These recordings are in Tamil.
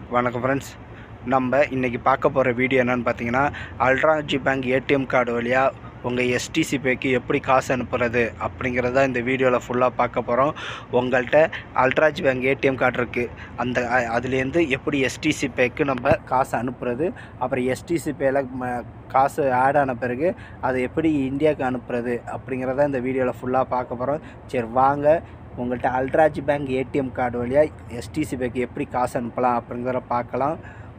வணக்கம் ஃப்ரெண்ட்ஸ் நம்ம இன்றைக்கி பார்க்க போகிற வீடியோ என்னென்னு பார்த்தீங்கன்னா அல்ட்ராஜி பேங்க் ஏடிஎம் கார்டு வழியாக உங்கள் எஸ்டிசி பேக்கு எப்படி காசு அனுப்புறது அப்படிங்கிறத இந்த வீடியோவில் ஃபுல்லாக பார்க்க போகிறோம் உங்கள்கிட்ட அல்ட்ராஜ் பேங்க் ஏடிஎம் கார்டு இருக்குது அந்த அ- அதுலேருந்து எப்படி எஸ்டிசி பேக்கு நம்ம காசு அனுப்புறது அப்புறம் எஸ்டிசி பேல ம காசு ஆட் ஆன பிறகு அதை எப்படி இந்தியாவுக்கு அனுப்புறது அப்படிங்கிறத இந்த வீடியோவில் ஃபுல்லாக பார்க்க போகிறோம் சரி வாங்க உங்கள்கிட்ட அல்ட்ராஜ் பேங்க் ஏடிஎம் கார்டு வழியாக எஸ்டிசி பேக்கு எப்படி காசு அனுப்பலாம் அப்படிங்கிறத பார்க்கலாம்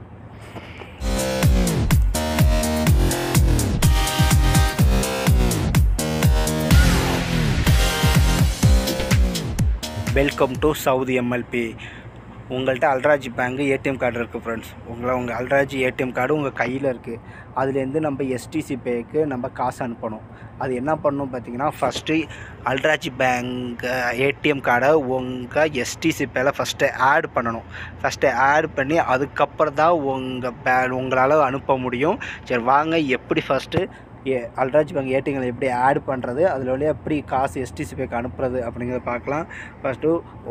வெல்கம் டு சவுதி எம்எல்பி உங்கள்கிட்ட அல்ட்ராஜி பேங்க் ஏடிஎம் கார்டு இருக்குது ஃப்ரெண்ட்ஸ் உங்களை உங்கள் அல்ட்ராஜி ஏடிஎம் கார்டு உங்கள் கையில் இருக்குது அதுலேருந்து நம்ம எஸ்டிசி பேக்கு நம்ம காசு அனுப்பணும் அது என்ன பண்ணணும் பார்த்தீங்கன்னா ஃபஸ்ட்டு அல்ட்ராஜி பேங்க் ஏடிஎம் கார்டை உங்கள் எஸ்டிசி பேல ஃபஸ்ட்டு ஆட் பண்ணணும் ஃபஸ்ட்டு ஆட் பண்ணி அதுக்கப்புறம் தான் உங்கள் பே உங்களால் அனுப்ப முடியும் சரி வாங்க எப்படி ஃபஸ்ட்டு ஏ அல்ட்ராஜ் பேங்க் ஏடிஎம்ல எப்படி ஆட் பண்ணுறது அதில் வழியாக எப்படி காசு எஸ்டிசி பேக்கு அனுப்புறது அப்படிங்கிறத பார்க்கலாம் ஃபஸ்ட்டு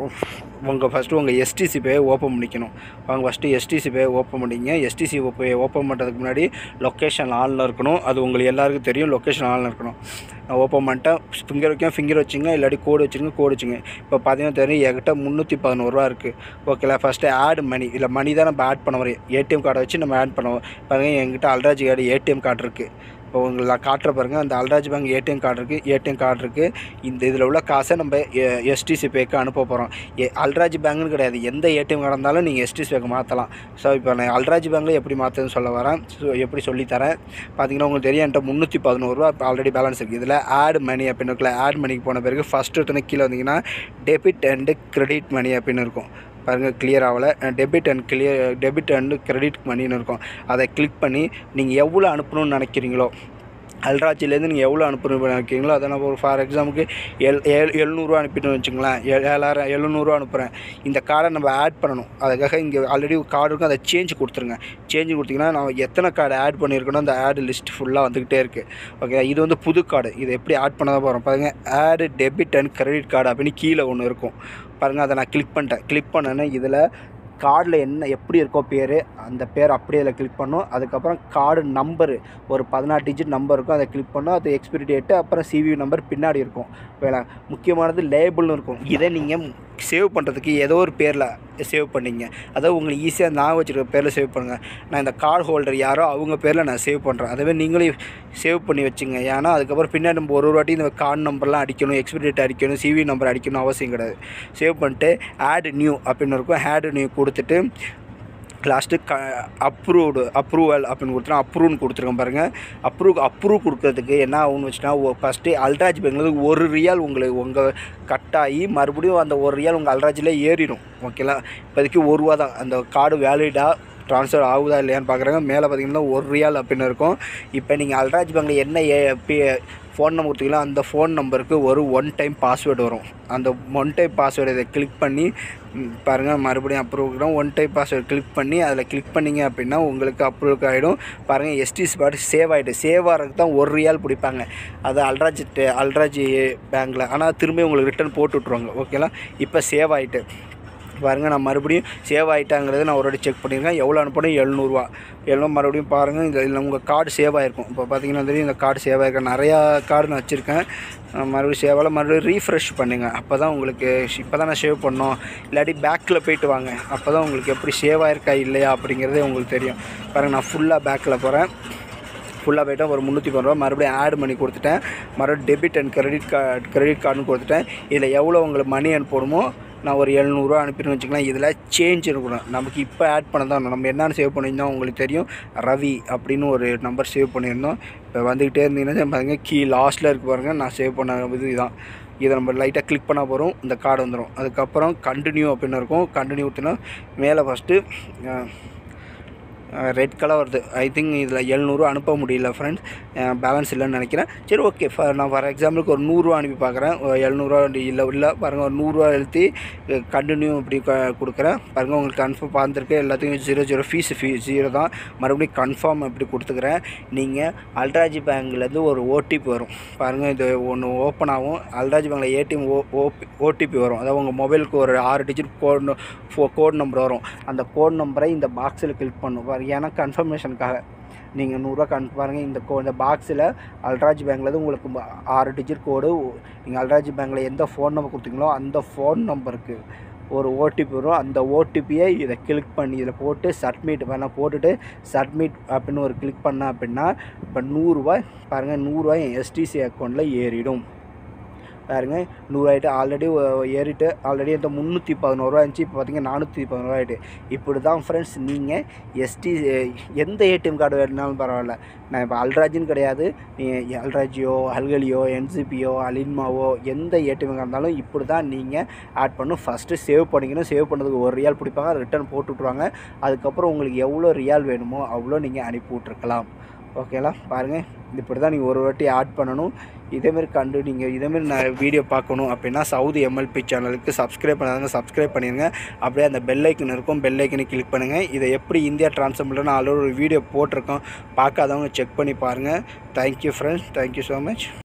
உங்கள் ஃபஸ்ட்டு உங்கள் எஸ்டிசி பேயை ஓப்பன் பண்ணிக்கணும் அவங்க ஃபஸ்ட்டு எஸ்டிசி பேயை ஓப்பன் பண்ணிங்க எஸ்டிசி பே ஓப்பன் பண்ணுறதுக்கு முன்னாடி லொக்கேஷன் ஆனில் இருக்கணும் அது உங்களுக்கு எல்லாருக்கும் தெரியும் லொக்கேஷன் ஆனில் இருக்கணும் நான் ஓப்பன் பண்ணிட்டேன் ஃபிங்கர் வைக்க ஃபிங்கர் வச்சுங்க இல்லாட்டி கோடு வச்சுருங்க கோடு வச்சுங்க இப்போ பார்த்தீங்கன்னா தெரியும் என்கிட்ட முந்நூற்றி பதினோருவா இருக்குது ஓகேல ஃபஸ்ட்டு ஆட் மணி இல்லை மணி தான் நம்ம ஆட் பண்ண வரோம் ஏடிஎம் கார்டை வச்சு நம்ம ஆட் பண்ணுவோம் பாருங்கள் என்கிட்ட அல்ட்ராஜ் கார்டு ஏடிஎம் கார்டு இருக்குது இப்போ உங்களுக்கு நான் காட்டுற பாருங்க அந்த அல்ட்ராஜ் பேங்க் ஏடிஎம் கார்டு இருக்குது ஏடிஎம் கார்டு இருக்குது இந்த இதில் உள்ள காசை நம்ம எஸ்டிசி பேக்கு அனுப்ப போகிறோம் ஏ அல்ட்ராஜ் பேங்க்னு கிடையாது எந்த ஏடிஎம் கார்டு இருந்தாலும் நீங்கள் எஸ்டிசி பேக்கு மாற்றலாம் ஸோ இப்போ நான் அல்ட்ராஜ் பேங்க்கில் எப்படி மாற்றுன்னு சொல்ல வரேன் ஸோ எப்படி சொல்லித்தரேன் பார்த்தீங்கன்னா உங்களுக்கு தெரியும் என்கிட்ட முந்நூற்றி பதினோருவா இப்போ ஆல்ரெடி பேலன்ஸ் இருக்குது இதில் ஆட் மணி அப்படின்னு இருக்குல்ல ஆட் மணிக்கு போன பிறகு ஃபஸ்ட்டு ஒருத்தனை கீழே வந்தீங்கன்னா டெபிட் அண்டு கிரெடிட் மணி அப்படின்னு இருக்கும் பாருங்கள் கிளியர் ஆகலை debit and clear debit and credit மணின்னு இருக்கும் அதை கிளிக் பண்ணி நீங்கள் எவ்வளோ அனுப்பணும்னு நினைக்கிறீங்களோ அல்ட்ராச்சிலேருந்து நீங்கள் எவ்வளோ அனுப்பணும் நினைக்கிறீங்களோ அதை நான் ஒரு ஃபார் எக்ஸாம்பிளுக்கு எல் ஏழு எழுநூறுவா அனுப்பிட்டோம்னு வச்சுங்களேன் ஏ- ஏழாயிரம் எழுநூறுவா அனுப்புகிறேன் இந்த கார்டை நம்ம ஆட் பண்ணணும் அதுக்காக இங்கே ஆல்ரெடி ஒரு கார்டு இருக்கும் அதை சேஞ்ச் கொடுத்துருங்க சேஞ்ச் கொடுத்தீங்கன்னா நான் எத்தனை கார்டு ஆட் பண்ணியிருக்கணும் அந்த ஆட் லிஸ்ட் ஃபுல்லாக வந்துக்கிட்டே இருக்குது ஓகே இது வந்து புது கார்டு இது எப்படி ஆட் பண்ண தான் போகிறோம் பாருங்கள் ஆடு டெபிட் அண்ட் கிரெடிட் கார்டு அப்படின்னு கீழே ஒன்று இருக்கும் பாருங்கள் அதை நான் கிளிக் பண்ணிட்டேன் கிளிக் பண்ணேன்னா இதில் கார்டில் என்ன எப்படி இருக்கோ பேர் அந்த பேர் அப்படியே அதில் கிளிக் பண்ணும் அதுக்கப்புறம் கார்டு நம்பரு ஒரு பதினாறு டிஜிட் நம்பர் இருக்கும் அதை கிளிக் பண்ணோம் அது எக்ஸ்பிரி டேட்டு அப்புறம் சிவி நம்பர் பின்னாடி இருக்கும் வேலை முக்கியமானது லேபிள்னு இருக்கும் இதை நீங்கள் சேவ் பண்ணுறதுக்கு ஏதோ ஒரு பேரில் சேவ் பண்ணீங்க அதாவது உங்களுக்கு ஈஸியாக நான் வச்சுருக்க பேரில் சேவ் பண்ணுங்கள் நான் இந்த கார்டு ஹோல்டர் யாரோ அவங்க பேரில் நான் சேவ் பண்ணுறேன் அதுவே நீங்களே சேவ் பண்ணி வச்சுங்க ஏன்னா அதுக்கப்புறம் பின்னாடி நம்ம ஒரு ஒரு வாட்டி இந்த கார்டு நம்பர்லாம் அடிக்கணும் எக்ஸ்பிரி டேட் அடிக்கணும் சிவி நம்பர் அடிக்கணும் அவசியம் கிடையாது சேவ் பண்ணிட்டு ஆட் நியூ அப்படின்னு இருக்கும் ஆட் நியூ கொடுத்துட்டு லாஸ்ட்டு க அப்ரூவ்டு அப்ரூவல் அப்படின்னு கொடுத்துருவோம் அப்ரூவ்னு கொடுத்துருக்கோம் பாருங்கள் அப்ரூவ் அப்ரூவ் கொடுக்கறதுக்கு என்ன ஆகும்னு வச்சுன்னா ஃபஸ்ட்டு அல்ட்ராஜ் பேங்க்லேருந்து ஒரு ரியால் உங்களுக்கு உங்கள் கட்டாகி மறுபடியும் அந்த ஒரு ரியால் உங்கள் அல்ட்ராஜில் ஏறிடும் ஓகேங்களா இப்போதைக்கு ஒரு ரூபா தான் அந்த கார்டு வேலிடாக ட்ரான்ஸ்ஃபர் ஆகுதா இல்லையான்னு பார்க்குறாங்க மேலே பார்த்தீங்கன்னா ஒரு ரியால் அப்படின்னு இருக்கும் இப்போ நீங்கள் அல்ட்ராஜ் பேங்கில் என்ன ஏ பே ஃபோன் நம்பர் கொடுத்தீங்களோ அந்த ஃபோன் நம்பருக்கு ஒரு ஒன் டைம் பாஸ்வேர்டு வரும் அந்த ஒன் டைம் பாஸ்வேர்டு இதை கிளிக் பண்ணி ம், பாருங்கள் மறுபடியும் approve one time password click பண்ணி அதில் கிளிக் பண்ணீங்க அப்படின்னா உங்களுக்கு அப்ரூவ் ஆகிடும் பாருங்கள் எஸ்டிஸ் பாட்டு சேவ் ஆகிட்டு சேவ் ஆகிறதுக்கு தான் ஒரு ரியால் பிடிப்பாங்க அது அல்ட்ராஜ் அல்ட்ராஜ் பேங்க்கில் ஆனால் திரும்பி உங்களுக்கு ரிட்டர்ன் போட்டு விட்ருவாங்க ஓகேங்களா இப்போ சேவ் ஆகிட்டு பாருங்கள் நான் மறுபடியும் சேவ் ஆகிட்டாங்கிறது நான் ஒரு வாட்டி செக் பண்ணியிருக்கேன் எவ்வளோ அனுப்பணும் எழுநூறுவா எழுநூறு மறுபடியும் பாருங்கள் இந்த இதில் உங்கள் கார்டு சேவ் ஆகிருக்கும் இப்போ பார்த்தீங்கன்னா தெரியும் இந்த கார்டு சேவ் ஆகிருக்கேன் நிறையா கார்டு நான் வச்சுருக்கேன் அஹ் மறுபடியும் சேவ் ஆகல மறுபடியும் ரீஃப்ரெஷ் பண்ணுங்க அப்போ தான் உங்களுக்கு இப்போ தான் நான் சேவ் பண்ணோம் இல்லாட்டி பேக்கில் போயிட்டு வாங்க அப்போ தான் உங்களுக்கு எப்படி சேவ் ஆயிருக்கா இல்லையா அப்படிங்கிறதே உங்களுக்கு தெரியும் பாருங்கள் நான் ஃபுல்லாக பேக்கில் போகிறேன் ஃபுல்லாக போய்ட்டு ஒரு முந்நூற்றி ரூபா மறுபடியும் ஆட் பண்ணி கொடுத்துட்டேன் மறுபடியும் debit and credit card credit கார்டுன்னு கொடுத்துட்டேன் இதில் எவ்வளோ உங்களுக்கு மணி அனுப்பணுமோ நான் ஒரு எழுநூறுவா அனுப்பிடுன்னு வச்சுக்கலாம் இதில் சேஞ்ச் இருக்கணும் நமக்கு இப்போ ஆட் பண்ண தான் நம்ம என்னென்னு சேவ் பண்ணியிருந்தோம் உங்களுக்கு தெரியும் ரவி அப்படின்னு ஒரு நம்பர் சேவ் பண்ணியிருந்தோம் இப்போ வந்துக்கிட்டே இருந்தீங்கன்னா பாருங்கள் கீ லாஸ்ட்டில் இருக்கு பாருங்கள் நான் சேவ் பண்ண இது இதுதான் இதை நம்ம லைட்டாக கிளிக் பண்ணால் போகிறோம் இந்த கார்டு வந்துடும் அதுக்கப்புறம் கண்டினியூ அப்படின்னு இருக்கும் கண்டினியூ ஊற்றினா மேலே ஃபஸ்ட்டு ரெட் கலர் வருது ஐ திங்க் இதில் எழுநூறுவா அனுப்ப முடியல ஃப்ரெண்ட்ஸ் பேலன்ஸ் இல்லைன்னு நினைக்கிறேன் சரி ஓகே நான் ஃபார் எக்ஸாம்பிளுக்கு ஒரு நூறுரூவா அனுப்பி பார்க்குறேன் எழுநூறுவா இல்லை இல்லை பாருங்கள் ஒரு நூறுரூவா எழுத்தி கண்டினியூ இப்படி க- கொடுக்குறேன் பாருங்கள் உங்களுக்கு கன்ஃபார்ம் பார்த்துருக்கு எல்லாத்துக்கும் zero zero fees fee zero தான் மறுபடியும் கன்ஃபார்ம் இப்படி கொடுத்துக்கிறேன் நீங்கள் அல்ட்ராஜி பேங்க்லேருந்து ஒரு ஓடிபி வரும் பாருங்கள் இது ஒன்று ஓப்பன் ஆகும் அல்ட்ராஜி பேங்கில் ஏடிஎம் ஓ ஓபி ஓடிபி வரும் அதாவது உங்கள் மொபைலுக்கு ஒரு ஆறு டிஜிட் கோட் கோட் நம்பர் வரும் அந்த கோட் நம்பரை இந்த பாக்ஸில் கிளிக் பண்ணும் பாருங்க ஏன்னா கன்ஃபர்மேஷனுக்காக நீங்கள் நூறுரூவா கன் பாருங்கள் இந்த கோ இந்த பாக்ஸில் அல்ட்ராஜ் பேங்க்லேருந்து உங்களுக்கு ம- ஆறு டிஜிட் கோடு நீங்கள் அல்ட்ராஜ் பேங்க்கில் எந்த ஃபோன் நம்பர் கொடுத்தீங்களோ அந்த ஃபோன் நம்பருக்கு ஒரு ஓடிபி வரும் அந்த ஓடிபியை இதை கிளிக் பண்ணி இதில் போட்டு சப்மிட் வேணால் போட்டுட்டு சப்மிட் அப்படின்னு ஒரு கிளிக் பண்ண அப்படின்னா இப்போ நூறுரூவா பாருங்கள் நூறுரூவா என் எஸ்டிசி அக்கௌண்ட்டில் ஏறிடும் பாருங்க நூறாயிட்டு ஆல்ரெடி ஏறிட்டு ஆல்ரெடி இந்த முந்நூற்றி பதினோருவா இருந்துச்சு இப்போ பார்த்தீங்கன்னா நானூற்றி பதினோருவா ஆகிட்டு இப்படி தான் ஃப்ரெண்ட்ஸ் நீங்கள் எஸ்டி எந்த ஏடிஎம் கார்டு வேணுனாலும் பரவாயில்ல நான் இப்போ அல்ட்ராஜின்னு கிடையாது நீங்கள் அல்ட்ராஜியோ அல்கலியோ என்சிபியோ அலின்மாவோ எந்த ஏடிஎம் கார்டு இருந்தாலும் இப்படி தான் நீங்கள் ஆட் பண்ணும் ஃபஸ்ட்டு சேவ் பண்ணிக்கணும் சேவ் பண்ணதுக்கு ஒரு ரியால் பிடிப்பாங்க ரிட்டர்ன் போட்டு விட்ருவாங்க அதுக்கப்புறம் உங்களுக்கு எவ்வளோ ரியால் வேணுமோ அவ்வளோ நீங்கள் அனுப்பி விட்ருக்கலாம் ஓகேங்களா பாருங்கள் இப்படி தான் நீங்கள் ஒரு வாட்டி ஆட் பண்ணணும் இதேமாரி கண்டு நீங்கள் இதேமாரி நான் வீடியோ பார்க்கணும் அப்படின்னா சவுதி எம்எல்பி சேனலுக்கு சப்ஸ்கிரைப் பண்ணாதவங்க சப்ஸ்கிரைப் பண்ணிடுங்க அப்படியே அந்த பெல் ஐக்கன் இருக்கும் பெல் ஐக்கனை கிளிக் பண்ணுங்கள் இதை எப்படி இந்தியா ட்ரான்ஸ்ஃபர் பண்ணுறேன்னு ஆல்ரெடி ஒரு வீடியோ போட்டிருக்கோம் பார்க்காதவங்க செக் பண்ணி பாருங்கள் thank you friends thank you so much